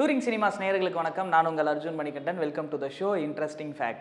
touring cinemas நேயர்களுக்கு வணக்கம் நான் உங்கள் Arjun Manikandan welcome to the show interesting fact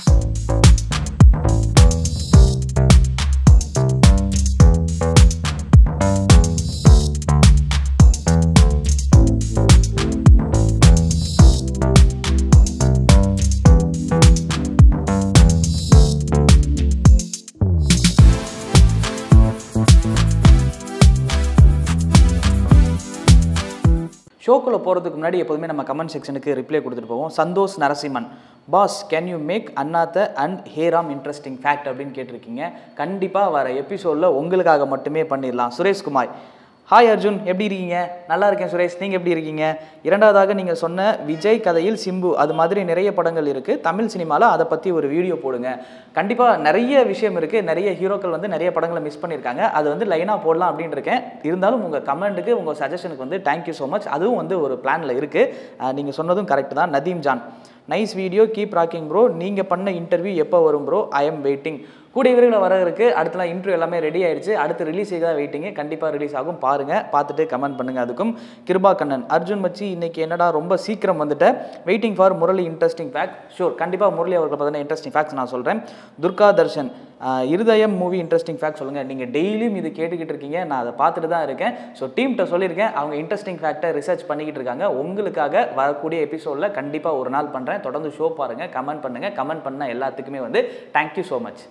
ஷோக்குள்ளே போகிறதுக்கு முன்னாடி எப்போதுமே நம்ம கமெண்ட் செக்ஷனுக்கு ரிப்ளை கொடுத்துட்டு போவோம் Santhosh Narasimhan boss can you make Annaatthe and Hey Ram interesting fact அப்படின்னு கேட்டிருக்கீங்க கண்டிப்பாக வர எபிசோடில் உங்களுக்காக மட்டுமே பண்ணிடலாம் சுரேஷ்குமார் ஹாய் அர்ஜுன் எப்படி இருக்கீங்க நல்லா இருக்கேன் சுரேஷ் நீங்கள் எப்படி இருக்கீங்க இரண்டாவதாக நீங்கள் சொன்ன விஜய் கதையில் சிம்பு அது மாதிரி நிறைய படங்கள் இருக்குது தமிழ் சினிமாவில் அதை பற்றி ஒரு வீடியோ போடுங்க கண்டிப்பாக நிறைய விஷயம் இருக்குது நிறைய ஹீரோக்கள் வந்து நிறைய படங்களை மிஸ் பண்ணியிருக்காங்க அது வந்து லைனாக போடலாம் அப்படின்னு இருக்கேன் இருந்தாலும் உங்கள் கமெண்ட்டுக்கு உங்கள் சஜஷனுக்கு வந்து தேங்க்யூ ஸோ மச் அதுவும் வந்து ஒரு பிளானில் இருக்குது நீங்கள் சொன்னதும் கரெக்ட் தான் Nadeem John nice video keep rocking bro நீங்கள் பண்ண இன்டர்வியூ எப்போ வரும் ப்ரோ ஐ எம் வெயிட்டிங் கூடிய விரைவில் வர இருக்கு அடுத்தலாம் இன்டர்வியூ எல்லாமே ரெடி ஆயிடுச்சு அடுத்து ரிலீஸ் தான் வெயிட்டிங்க கண்டிப்பாக ரிலீஸ் ஆகும் பாருங்க பார்த்துட்டு கமெண்ட் பண்ணுங்க அதுக்கும் கிருபா கண்ணன் அர்ஜுன் மச்சி இன்னைக்கு என்னடா ரொம்ப சீக்கிரம் வந்துட்டேன் waiting for Murali interesting fact sure கண்டிப்பாக முரளி அவர்கள் பார்த்தீங்கன்னா இன்ட்ரெஸ்டிங் ஃபேக்ட்ஸ் நான் சொல்கிறேன் துர்கா தர்ஷன் ஆஹ் இருதயம் மூவி இன்ட்ரெஸ்டிங் ஃபேக்ட் சொல்லுங்கள் நீங்கள் டெய்லியும் இது கேட்டுக்கிட்டு இருக்கீங்க நான் அதை பார்த்துட்டு தான் இருக்கேன் ஸோ டீம்கிட்ட சொல்லியிருக்கேன் அவங்க இன்ட்ரெஸ்டிங் ஃபேக்டை ரிசர்ச் பண்ணிக்கிட்டு இருக்காங்க உங்களுக்காக வரக்கூடிய எபிசோடில் கண்டிப்பாக ஒரு நாள் பண்ணுறேன் தொடர்ந்து ஷோ பாருங்கள் கமெண்ட் பண்ணுங்கள் கமெண்ட் பண்ண எல்லாத்துக்குமே வந்து தேங்க்யூ ஸோ மச்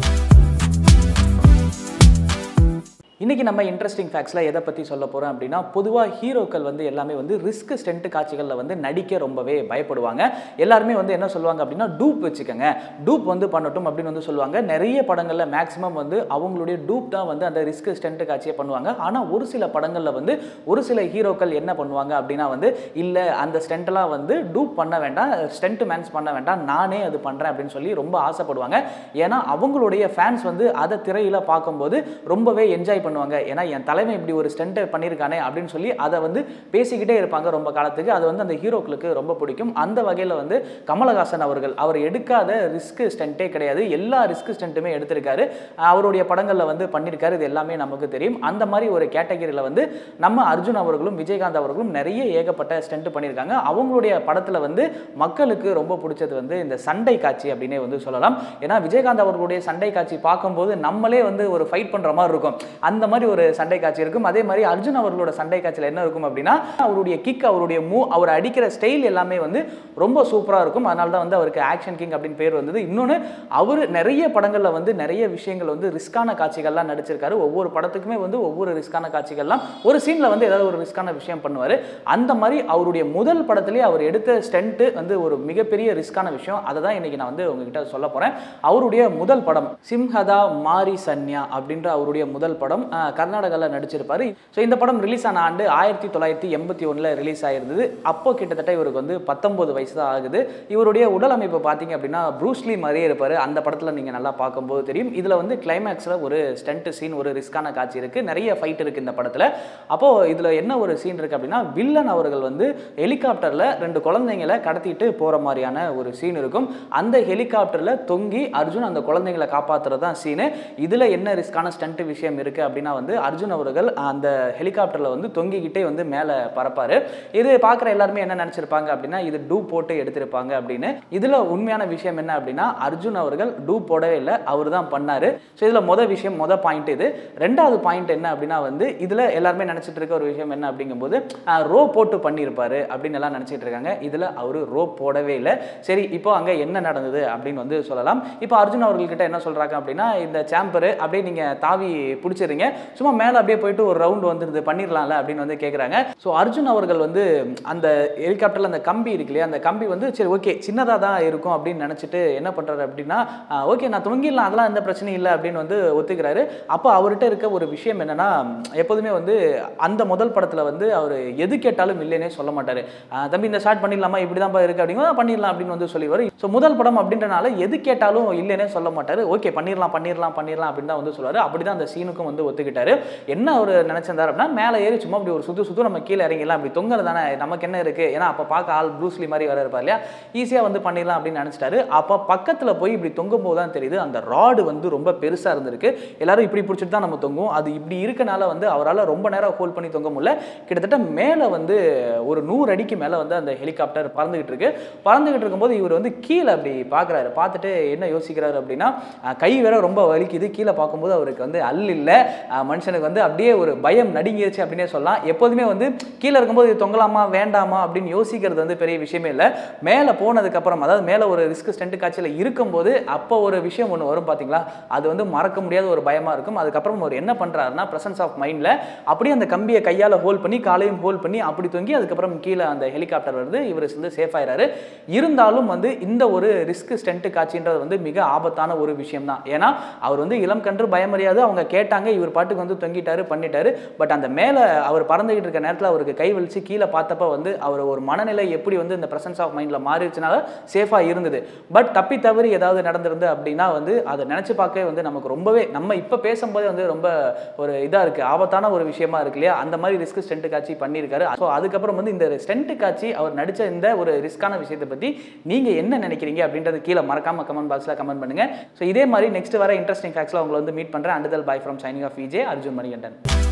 இன்றைக்கி நம்ம இன்ட்ரெஸ்டிங் ஃபேக்ட்ஸில் எதை பற்றி சொல்ல போகிறோம் அப்படின்னா பொதுவாக ஹீரோக்கள் வந்து எல்லாமே வந்து ரிஸ்க் ஸ்டென்ட் காட்சிகளில் வந்து நடிக்க ரொம்பவே பயப்படுவாங்க எல்லாருமே வந்து என்ன சொல்லுவாங்க அப்படின்னா டூப் வச்சுக்கோங்க டூப் வந்து பண்ணட்டும் அப்படின்னு வந்து சொல்லுவாங்க நிறைய படங்களில் மேக்ஸிமம் வந்து அவங்களுடைய டூப் தான் வந்து அந்த ரிஸ்க் ஸ்டென்ட் காட்சியை பண்ணுவாங்க ஆனால் ஒரு சில படங்களில் வந்து ஒரு சில ஹீரோக்கள் என்ன பண்ணுவாங்க அப்படின்னா வந்து இல்லை அந்த ஸ்டென்ட்லாம் வந்து டூப் பண்ண வேண்டாம் ஸ்டென்ட் மேன்ஸ் பண்ண வேண்டாம் நானே அது பண்ணுறேன் அப்படின்னு சொல்லி ரொம்ப ஆசைப்படுவாங்க ஏன்னா அவங்களுடைய ஃபேன்ஸ் வந்து அதை திரையில் பார்க்கும்போது ரொம்பவே என்ஜாய் பண்ணுவாங்க ஏன்னா என் தலைமை இப்படி ஒரு ஸ்டென்ட்டை பண்ணியிருக்கானே அப்படின்னு சொல்லி அதை வந்து பேசிக்கிட்டே இருப்பாங்க ரொம்ப காலத்துக்கு அது வந்து அந்த ஹீரோக்களுக்கு ரொம்ப பிடிக்கும் அந்த வகையில் வந்து கமலஹாசன் அவர்கள் அவர் எடுக்காத ரிஸ்க் ஸ்டென்ட்டே கிடையாது எல்லா ரிஸ்க் ஸ்டென்ட்டுமே எடுத்திருக்காரு அவருடைய படங்களில் வந்து பண்ணியிருக்காரு இது எல்லாமே நமக்கு தெரியும் அந்த மாதிரி ஒரு கேட்டகரியில் வந்து நம்ம அர்ஜுன் அவர்களும் விஜயகாந்த் அவர்களும் நிறைய ஏகப்பட்ட ஸ்டென்ட் பண்ணியிருக்காங்க அவங்களுடைய படத்தில் வந்து மக்களுக்கு ரொம்ப பிடிச்சது வந்து இந்த சண்டை காட்சி அப்படின்னே வந்து சொல்லலாம் ஏன்னா விஜயகாந்த் அவர்களுடைய சண்டை காட்சி பார்க்கும்போது நம்மளே வந்து ஒரு ஃபைட் பண்ணுற மாதிரி இருக்கும் அந்த மாதிரி ஒரு சண்டை காட்சி இருக்கும் அதே மாதிரி அர்ஜுன் அவர்களோட சண்டை காட்சியில் என்ன இருக்கும் அப்படின்னா அவருடைய கிக் அவருடைய மூ அவர் அடிக்கிற ஸ்டைல் எல்லாமே வந்து ரொம்ப சூப்பராக இருக்கும் அதனால தான் வந்து அவருக்கு ஆக்ஷன் கிங் அப்படின்னு பேர் வந்தது இன்னொன்று அவர் நிறைய படங்களில் வந்து நிறைய விஷயங்கள் வந்து ரிஸ்கான காட்சிகள்லாம் நடிச்சிருக்காரு ஒவ்வொரு படத்துக்குமே வந்து ஒவ்வொரு ரிஸ்கான காட்சிகள்லாம் ஒரு சீனில் வந்து ஏதாவது ஒரு ரிஸ்கான விஷயம் பண்ணுவார் அந்த மாதிரி அவருடைய முதல் படத்திலே அவர் எடுத்த ஸ்டென்ட்டு வந்து ஒரு மிகப்பெரிய ரிஸ்கான விஷயம் அதை தான் இன்னைக்கு நான் வந்து உங்ககிட்ட சொல்ல போகிறேன் அவருடைய முதல் படம் சிம்ஹதா மாரி சன்யா அப்படின்ற அவருடைய முதல் படம் அஹ், கர்நாடகாவில் நடிச்சிருப்பாரு ஸோ இந்த படம் ரிலீஸ் ஆன ஆண்டு ஆயிரத்தி தொள்ளாயிரத்தி எண்பத்தி ஒன்றில் ரிலீஸ் ஆயிருந்தது அப்போ கிட்டத்தட்ட இவருக்கு வந்து பத்தொன்பது வயசு தான் ஆகுது இவருடைய உடல் அமைப்பு பார்த்தீங்க அப்படின்னா ப்ரூஸ்லி மாதிரியே இருப்பார் அந்த படத்தில் நீங்கள் நல்லா பார்க்கும்போது தெரியும் இதில் வந்து கிளைமேக்ஸில் ஒரு ஸ்டண்ட் சீன் ஒரு ரிஸ்கான காட்சி இருக்குது நிறைய ஃபைட் இருக்குது இந்த படத்தில் அப்போது இதில் என்ன ஒரு சீன் இருக்குது அப்படின்னா வில்லன் அவர்கள் வந்து ஹெலிகாப்டரில் ரெண்டு குழந்தைங்களை கடத்திட்டு போகிற மாதிரியான ஒரு சீன் இருக்கும் அந்த ஹெலிகாப்டரில் தொங்கி அர்ஜுன் அந்த குழந்தைங்களை காப்பாற்றுறது தான் சீனு இதில் என்ன ரிஸ்கான ஸ்டண்ட் விஷயம் இருக்குது அப்படின்னா வந்து அர்ஜுன் அவர்கள் அந்த ஹெலிகாப்டரில் வந்து தொங்கிக்கிட்டே வந்து மேலே பறப்பார் இது பார்க்குற எல்லாருமே என்ன நினச்சிருப்பாங்க அப்படின்னா இது டூ போட்டு எடுத்திருப்பாங்க அப்படின்னு இதில் உண்மையான விஷயம் என்ன அப்படின்னா அர்ஜுன் அவர்கள் டூ போடவே இல்லை அவர் தான் பண்ணார் ஸோ இதில் மொதல் விஷயம் மொதல் பாயிண்ட் இது ரெண்டாவது பாயிண்ட் என்ன அப்படின்னா வந்து இதில் எல்லாருமே நினச்சிட்டு இருக்க ஒரு விஷயம் என்ன அப்படிங்கும்போது ரோ போட்டு பண்ணியிருப்பாரு அப்படின்னு எல்லாம் நினச்சிட்டு இருக்காங்க இதில் அவர் ரோ போடவே இல்லை சரி இப்போ அங்கே என்ன நடந்தது அப்படின்னு வந்து சொல்லலாம் இப்போ அர்ஜுன் அவர்கள்கிட்ட என்ன சொல்கிறாங்க அப்படின்னா இந்த சாம்பரு அப்படியே நீங்கள் தாவி பிடிச்சிருங்க சும்மா மேலே அப்படியே போயிட்டு ஒரு ரவுண்ட் வந்துருது பண்ணிடலாம்ல அப்படின்னு வந்து கேட்குறாங்க ஸோ அர்ஜுன் அவர்கள் வந்து அந்த ஹெலிகாப்டரில் அந்த கம்பி இருக்கு இல்லையா அந்த கம்பி வந்து சரி ஓகே சின்னதாக தான் இருக்கும் அப்படின்னு நினச்சிட்டு என்ன பண்ணுறாரு அப்படின்னா ஓகே நான் தொங்கிடலாம் அதெல்லாம் எந்த பிரச்சனையும் இல்லை அப்படின்னு வந்து ஒத்துக்கிறாரு அப்போ அவர்கிட்ட இருக்க ஒரு விஷயம் என்னன்னா எப்போதுமே வந்து அந்த முதல் படத்தில் வந்து அவர் எது கேட்டாலும் இல்லைன்னே சொல்ல மாட்டார் தம்பி இந்த ஸ்டார்ட் பண்ணிடலாமா இப்படி தான் இருக்குது அப்படிங்க பண்ணிடலாம் அப்படின்னு வந்து சொல்லிடுவார் ஸோ முதல் படம் அப்படின்றனால எது கேட்டாலும் இல்லைன்னே சொல்ல மாட்டார் ஓகே பண்ணிடலாம் பண்ணிடலாம் பண்ணிடலாம் அப்படின்னு தான் வந்து சொல்லுவார் அப்படி தான் அந்த சீனுக்கும் வந்து ஒத்துக்க ஒத்துக்கிட்டாரு என்ன அவர் நினைச்சிருந்தாரு அப்படின்னா மேலே ஏறி சும்மா அப்படி ஒரு சுத்து சுத்து நம்ம கீழே இறங்கிடலாம் அப்படி தொங்கல் தானே நமக்கு என்ன இருக்கு ஏன்னா அப்போ பார்க்க ஆள் ப்ரூஸ்லி மாதிரி வர இருப்பார் இல்லையா ஈஸியாக வந்து பண்ணிடலாம் அப்படின்னு நினச்சிட்டாரு அப்போ பக்கத்தில் போய் இப்படி தொங்கும் போது தான் தெரியுது அந்த ராடு வந்து ரொம்ப பெருசாக இருந்திருக்கு எல்லாரும் இப்படி பிடிச்சிட்டு தான் நம்ம தொங்குவோம் அது இப்படி இருக்கனால வந்து அவரால் ரொம்ப நேரம் ஹோல்ட் பண்ணி தொங்க முடியல கிட்டத்தட்ட மேலே வந்து ஒரு நூறு அடிக்கு மேலே வந்து அந்த ஹெலிகாப்டர் பறந்துகிட்டு இருக்கு பறந்துகிட்டு இருக்கும்போது இவர் வந்து கீழே அப்படி பார்க்குறாரு பார்த்துட்டு என்ன யோசிக்கிறாரு அப்படின்னா அஹ், கை வேற ரொம்ப வலிக்குது கீழே பார்க்கும்போது அவருக்கு வந்து அல் இல்லை அஹ், மனுஷனுக்கு வந்து அப்படியே ஒரு பயம் நடுங்கிருச்சு அப்படின்னே சொல்லலாம் எப்போதுமே வந்து கீழே இருக்கும்போது இது தொங்கலாமா வேண்டாமா அப்படின்னு யோசிக்கிறது வந்து பெரிய விஷயமே இல்லை மேலே போனதுக்கப்புறம் அதாவது மேலே ஒரு ரிஸ்க் ஸ்டென்ட் காட்சியில் இருக்கும்போது அப்போ ஒரு விஷயம் ஒன்று வரும் பார்த்தீங்களா அது வந்து மறக்க முடியாத ஒரு பயமாக இருக்கும் அதுக்கப்புறம் அவர் என்ன பண்ணுறாருன்னா ப்ரெசன்ஸ் ஆஃப் மைண்டில் அப்படியே அந்த கம்பியை கையால் ஹோல்ட் பண்ணி காலையும் ஹோல்ட் பண்ணி அப்படி தொங்கி அதுக்கப்புறம் கீழே அந்த ஹெலிகாப்டர் வருது இவர் வந்து சேஃப் ஆயிறாரு இருந்தாலும் வந்து இந்த ஒரு ரிஸ்க் ஸ்டென்ட் காட்சின்றது வந்து மிக ஆபத்தான ஒரு விஷயம் தான் ஏன்னா அவர் வந்து இளம் கன்று பயமறியாது அவங்க கேட்டாங்க இவர் பாட்டுக்கு வந்து தொங்கிட்டாரு பண்ணிட்டாரு பட் அந்த மேலே அவர் பறந்துகிட்டு இருக்க நேரத்தில் அவருக்கு கை வலிச்சு கீழே பார்த்தப்ப வந்து அவர் ஒரு மனநிலை எப்படி வந்து இந்த பிரசன்ஸ் ஆஃப் மைண்டில் மாறிடுச்சுனால சேஃபாக இருந்தது பட் தப்பி தவறி ஏதாவது நடந்திருந்து அப்படின்னா வந்து அதை நினச்சி பார்க்கவே வந்து நமக்கு ரொம்பவே நம்ம இப்போ பேசும்போதே வந்து ரொம்ப ஒரு இதாக இருக்குது ஆபத்தான ஒரு விஷயமா இருக்கு இல்லையா அந்த மாதிரி ரிஸ்க் ஸ்டென்ட் காட்சி பண்ணியிருக்காரு ஸோ அதுக்கப்புறம் வந்து இந்த ஸ்டென்ட் காட்சி அவர் நடித்த இந்த ஒரு ரிஸ்கான விஷயத்தை பற்றி நீங்கள் என்ன நினைக்கிறீங்க அப்படின்றது கீழே மறக்காம கமெண்ட் பாக்ஸில் கமெண்ட் பண்ணுங்க ஸோ இதே மாதிரி நெக்ஸ்ட் வர இன்ட்ரெஸ்டிங் ஃபேக்ஸில் உங்களை வந்து மீட் பண்ணுறேன் அண்டதல் bye from signing off VJ Arjun Manikandan